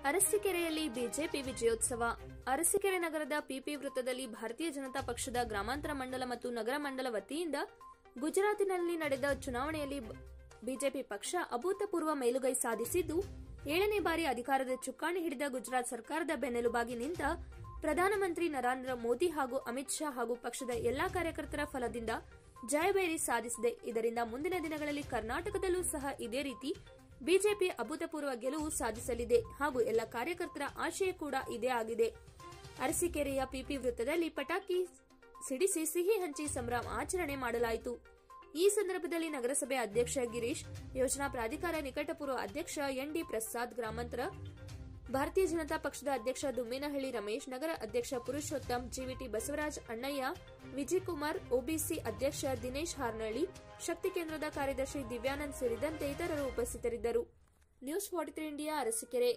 ಅರಸೀಕೆರೆಯಲ್ಲಿ BJP ವಿಜಯೋತ್ಸವ ಅರಸೀಕೆರೆ ನಗರದ ಪಿಪಿ ವೃತ್ತದಲ್ಲಿ ಭಾರತೀಯ ಜನತಾ ಪಕ್ಷದ ಗ್ರಾಮಾಂತರ ಮಂಡಲ ಮತ್ತು ನಗರ ಮಂಡಲ ವತಿಯಿಂದ ಗುಜರಾತಿನಲ್ಲಿ ನಡೆದ ಚುನಾವಣೆಯಲ್ಲಿ ಬ- ಬಿಜೆಪಿ ಪಕ್ಷ ಅಭೂತಪೂರ್ವ ಮೇಲುಗೈ ಸಾಧಿಸಿದ್ದು ಏಳನೇ ಬಾರಿ ಅಧಿಕಾರದ ಚುಕ್ಕಾಣಿ ಹಿಡಿದ ಗುಜರಾತ್ ಸರ್ಕಾರದ ಬೆನ್ನೆಲುಬಾಗಿ ನಿಂತ ಪ್ರಧಾನಮಂತ್ರಿ ನರೇಂದ್ರ ಮೋದಿ ಹಾಗೂ ಅಮಿತ್ ಶಾ ಹಾಗೂ ಪಕ್ಷದ ಎಲ್ಲಾ ಕಾರ್ಯಕರ್ತರ ಫಲದಿಂದ ಜಯಬೇರಿ ಸಾಧಿಸಿದೆ ಇದರಿಂದ ಮುಂದಿನ ದಿನಗಳಲ್ಲಿ ಕರ್ನಾಟಕದಲ್ಲೂ ಸಹ ಇದೇ ರೀತಿ ಬಿಜೆಪಿ ಅಭೂತಪೂರ್ವ ಗೆಲುವು ಸಾಧಿಸಲಿದೆ ಹಾಗೂ ಎಲ್ಲ ಕಾರ್ಯಕರ್ತರ ಆಶಯ ಕೂಡ ಇದೇ ಆಗಿದೆ ಅರಸೀಕೆರೆಯ ಪಿಪಿ ವೃತ್ತದಲ್ಲಿ ಪಟಾಕಿ ಸಿಡಿಸಿ ಸಿಹಿ ಹಂಚಿ ಸಂಭ್ರಮ ಆಚರಣೆ ಮಾಡಲಾಯಿತು ಈ ಸಂದರ್ಭದಲ್ಲಿ ನಗರಸಭೆ ಅಧ್ಯಕ್ಷ ಗಿರೀಶ್ ಯೋಜನಾ ಪ್ರಾಧಿಕಾರ ನಿಕಟಪೂರ್ವ ಅಧ್ಯಕ್ಷ ಎನ್ಡಿ ಪ್ರಸಾದ್ ಗ್ರಾಮಾಂತರ ಭಾರತೀಯ ಜನತಾ ಪಕ್ಷದ ಅಧ್ಯಕ್ಷ ದುಮ್ಮೇನಹಳ್ಳಿ ರಮೇಶ್ ನಗರ ಅಧ್ಯಕ್ಷ ಪುರುಷೋತ್ತಮ್ ಜಿವಿಟಿ ಬಸವರಾಜ್ ಅಣ್ಣಯ್ಯ ವಿಜಯ್ ಕುಮಾರ್ ಒಬಿಸಿ ಅಧ್ಯಕ್ಷ ದಿನೇಶ್ ಹಾರ್ನಳ್ಳಿ ಶಕ್ತಿ ಕೇಂದ್ರದ ಕಾರ್ಯದರ್ಶಿ ದಿವ್ಯಾನಂದ್ ಸೇರಿದಂತೆ ಇತರರು ಉಪಸ್ಥಿತರಿದ್ದರು news forty three India Arsikere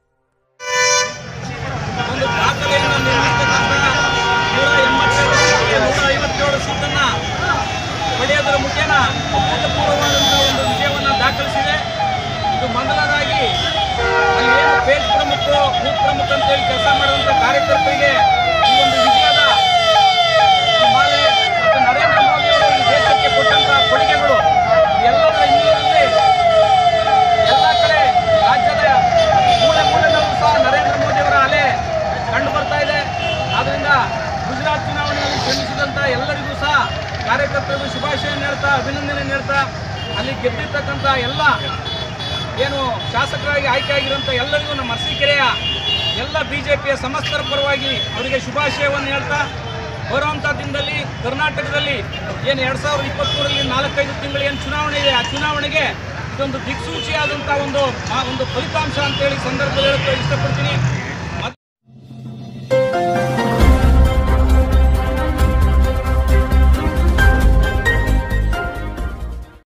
ಒಂದು ದಾಖಲೆಯನ್ನು ನಿರ್ಮಿಸತಕ್ಕಂಥ ನೂರ ಎಂಬತ್ತೇಳು ನೂರ ಐವತ್ತೇಳು ಸೀಟನ್ನ ಪಡೆಯೋದರ ಮುಖೇನ ಅಭೂತಪೂರ್ವವಾದಂತಹ ಒಂದು ವಿಜಯವನ್ನು ದಾಖಲಿಸಿದೆ ಇದು ಮೊದಲದಾಗಿ ಅಲ್ಲಿ ಏನು ಪೇಜ್ ಪ್ರಮುಖರು ಬೂತ್ ಪ್ರಮುಖ ಅಂತೇಳಿ ಕೆಲಸ ಮಾಡುವಂಥ ಕಾರ್ಯಕರ್ತರಿಗೆ ಈ ಒಂದು ವಿಜಯದ ಈ ಮಾಲೆ ಮತ್ತು ನರೇಂದ್ರ ಮೋದಿ ಅವರು ಈ ದೇಶಕ್ಕೆ ಕೊಟ್ಟಂತಹ ಕೊಡುಗೆಗಳು ಎಲ್ಲದರ ಹಿನ್ನೆಲೆಯಲ್ಲಿ ಎಲ್ಲ ಕಡೆ ರಾಜ್ಯದ ಮೂಲೆ ಮೂಲೆಗಳಲ್ಲೂ ಸಹ ನರೇಂದ್ರ ಮೋದಿ ಅವರ ಅಲೆ ಕಂಡು ಬರ್ತಾ ಇದೆ ಆದ್ರಿಂದ ಗುಜರಾತ್ ಚುನಾವಣೆಯಲ್ಲಿ ಶ್ರಮಿಸಿದಂಥ ಎಲ್ಲರಿಗೂ ಸಹ ಕಾರ್ಯಕರ್ತರಿಗೂ ಶುಭಾಶಯ ಹೇಳ್ತಾ ಅಭಿನಂದನೆ ಹೇಳ್ತಾ ಅಲ್ಲಿ ಗೆದ್ದಿರ್ತಕ್ಕಂಥ ಎಲ್ಲ ಏನು ಶಾಸಕರಾಗಿ ಆಯ್ಕೆಯಾಗಿರುವಂಥ ಎಲ್ಲರಿಗೂ ನಮ್ಮ ಅರಸೀಕೆರೆಯ ಎಲ್ಲ ಬಿಜೆಪಿಯ ಸಮಸ್ತರ ಪರವಾಗಿ ಅವರಿಗೆ ಶುಭಾಶಯವನ್ನು ಹೇಳ್ತಾ ಬರುವಂಥ ದಿನದಲ್ಲಿ ಕರ್ನಾಟಕದಲ್ಲಿ ಏನು ಎರಡು ಸಾವಿರದ ಇಪ್ಪತ್ತ್ಮೂರರಲ್ಲಿ ನಾಲ್ಕೈದು ತಿಂಗಳ ಏನು ಚುನಾವಣೆ ಇದೆ ಆ ಚುನಾವಣೆಗೆ ಇದೊಂದು ದಿಕ್ಸೂಚಿಯಾದಂಥ ಒಂದು ಆ ಒಂದು ಫಲಿತಾಂಶ ಅಂತೇಳಿ ಸಂದರ್ಭದಲ್ಲಿ ಹೇಳಕ್ಕೆ ಇಷ್ಟಪಡ್ತೀನಿ